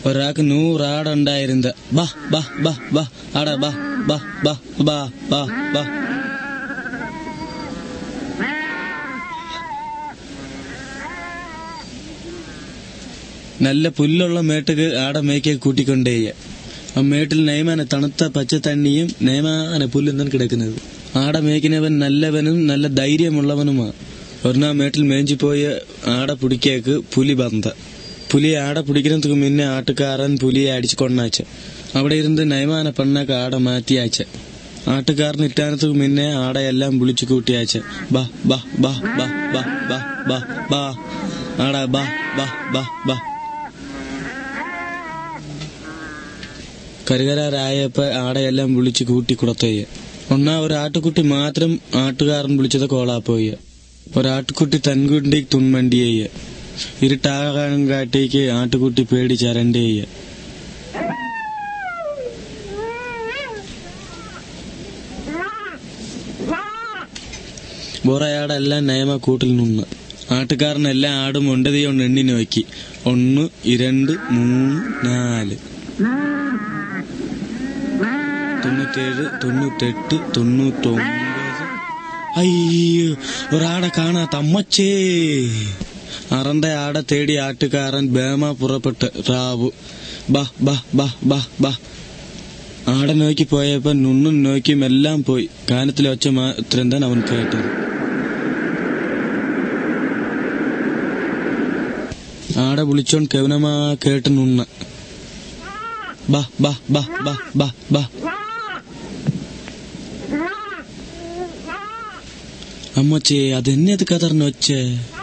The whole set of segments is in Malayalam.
ഒരാൾക്ക് നൂറാടുണ്ടായിരുന്ന ബാ ബാ ബാ ബാ ആട ബാ ബാ ബാ ബാ ബാ ബാ നല്ല പുല്ലുള്ള മേട്ടുക്ക് ആടെ മേക്കെ കൂട്ടിക്കൊണ്ടേയ ആ മേട്ടിൽ നൈമാന തണുത്ത പച്ച തണ്ണിയും നൈമാന പുല്ലും തന്നെ കിടക്കുന്നത് ആടെ മേക്കിനവൻ നല്ലവനും നല്ല ധൈര്യമുള്ളവനുമാ ഒരെണ്ണ മേട്ടിൽ മേഞ്ചി പോയ ആടെ പിടിക്കേക്ക് പുലി ബന്ത പുലി ആടെ പിടിക്കുന്നതുക്ക് മുന്നേ ആട്ടുകാരൻ പുലിയെ അടിച്ചു കൊണ്ടാച്ച അവിടെ ഇരുന്ന് നൈമാന പെണ്ണൊക്കെ ആടെ മാറ്റിയാച്ച ആട്ടുകാരൻ ഇട്ടാനത്തുക്ക് മുന്നേ ആടെ എല്ലാം വിളിച്ചു കൂട്ടിയാച്ച ബാ ബാ ബാ ബാ ബാ ബാ ബാ ബാ ആടാ ബാ ബാ ബാ ബാ കരുകരാരായപ്പോ ആടെയെല്ലാം വിളിച്ചു കൂട്ടി കുളത്തോയ്യ ഒന്നാ ഒരു ആട്ടുകുട്ടി മാത്രം ആട്ടുകാരൻ വിളിച്ചത് കോളാപ്പോയ്യ ഒരാട്ടുകുട്ടി തൻകുണ്ടി തുൺമണ്ടിയ്യ ഇരുട്ടാകാൻ കാട്ടേക്ക് ആട്ടുകുട്ടി പേടി ചരണ്ടേയ്യ ബോറയാടെല്ലാം നയമ കൂട്ടിൽ നിന്ന് ആട്ടുകാരനെല്ലാം ആടും ഒണ്ടതി കൊണ്ട് എണ്ണി നോക്കി ഒന്ന് ഇരണ്ട് മൂന്ന് നാല് തൊണ്ണൂറ്റേഴ് തൊണ്ണൂറ്റെട്ട് തൊണ്ണൂറ്റൊമ്പത് അയ്യോ ഒരാടെ കാണാത്ത അമ്മച്ചേ അറന്റെ ആടെ തേടി ആട്ടുകാരൻ ബേമ പുറപ്പെട്ട് റാവു ബാ ബാ ബാ ബാ ബാ ആടെ നോക്കി പോയപ്പോ നുണ്ണും നോക്കിയും എല്ലാം പോയി കാനത്തിലെ ഒച്ച മാത്രം തന്നെ അവൻ കേട്ടത് ആടെ വിളിച്ചോൺ കെവനമാ കേട്ട് നുണ്ണ ബാ ബാ ബാ ബാ ബാ ബാ അമ്മച്ചേ അതെന്നത് കതറിന് ഒച്ചേ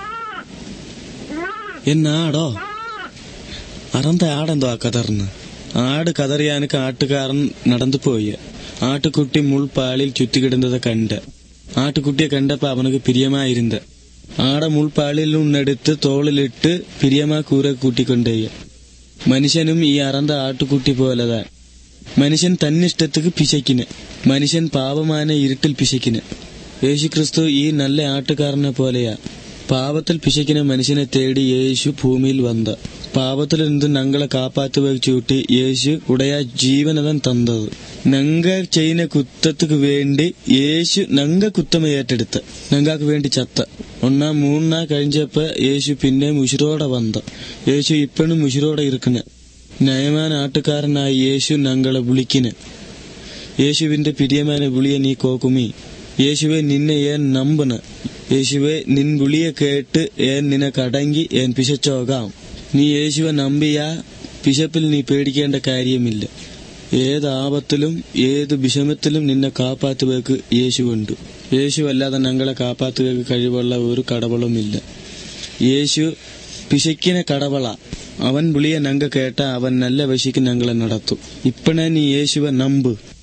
എന്നാടോ അറന്ത ആടെന്തോ ആ കതറിന് ആട് കതറിയാനക്ക് ആട്ടുകാരൻ നടന്നു പോയി ആട്ടുകുട്ടി മുൾപ്പാളിൽ ചുറ്റിക്കിടുന്നത് കണ്ട് ആട്ടുകുട്ടിയെ കണ്ടപ്പോ അവനക്ക് പിരിയമായിരുന്ന ആടെ മുൾപ്പാളിൽ നിന്നെടുത്ത് തോളിലിട്ട് പിരിയമാ കൂര കൂട്ടിക്കൊണ്ടേയ മനുഷ്യനും ഈ അറന്ത ആട്ടുകുട്ടി പോലതാ മനുഷ്യൻ തന്നിഷ്ടத்துக்கு പിശയ്ക്കിന് മനുഷ്യൻ പാപമാന ഇരുട്ടിൽ പിശയ്ക്കിന് യേശുക്രിസ്തു ഈ നല്ല ആട്ടുകാരനെ പോലെയാ പാപത്തിൽ പിശയ്ക്കുന്ന മനുഷ്യനെ തേടി യേശു ഭൂമിയിൽ വന്ന പാപത്തിൽ നിന്ന് ഞങ്ങളെ കാപ്പാത്തുവ ചൂട്ടി യേശു ഉടയ ജീവനതൻ തന്നത് ഞങ്ക ചെയ്യുന്ന കുത്തத்துக்கு വേണ്ടി യേശു ഞങ്ക കുത്തമ ഏറ്റെടുത്ത് ഞങ്ങൾക്ക് വേണ്ടി ചത്ത ഒന്നാ മൂന്നാ കഴിഞ്ഞപ്പോ യേശു പിന്നെ ഉശിരോടെ വന്ന യേശു ഇപ്പഴും ഉശിരോടെ ഇരിക്കുന്ന നയമാൻ ആട്ടുകാരനായി യേശു ഞങ്ങളെ വിളിക്കിന് യേശുവിന്റെ പിരിയമാന വിളിയെ നീ കോക്കുമി യേശുവെ നിന്നെ ഏൻ നമ്പുന യേശുവെ നിൻ വിളിയെ കേട്ട് ഏൻ നിനക്കടങ്ങി ഏൻ പിശച്ചോകാം നീ യേശുവെ നമ്പിയാ പിശപ്പിൽ നീ പേടിക്കേണ്ട കാര്യമില്ല ഏത് ആപത്തിലും ഏത് വിഷമത്തിലും നിന്നെ കാപ്പാത്തുവേക്ക് യേശുവുണ്ട് യേശു അല്ലാതെ ഞങ്ങളെ കാപ്പാത്തുവേക്ക് കഴിവുള്ള ഒരു കടവളുമില്ല യേശു പിശയ്ക്കിനെ കടവള അവൻ വിളിയെ ഞങ്ക കേട്ട അവൻ നല്ല വശിക്ക് ഞങ്ങളെ നടത്തും ഇപ്പണേ നീ യേശുവെ നമ്പ്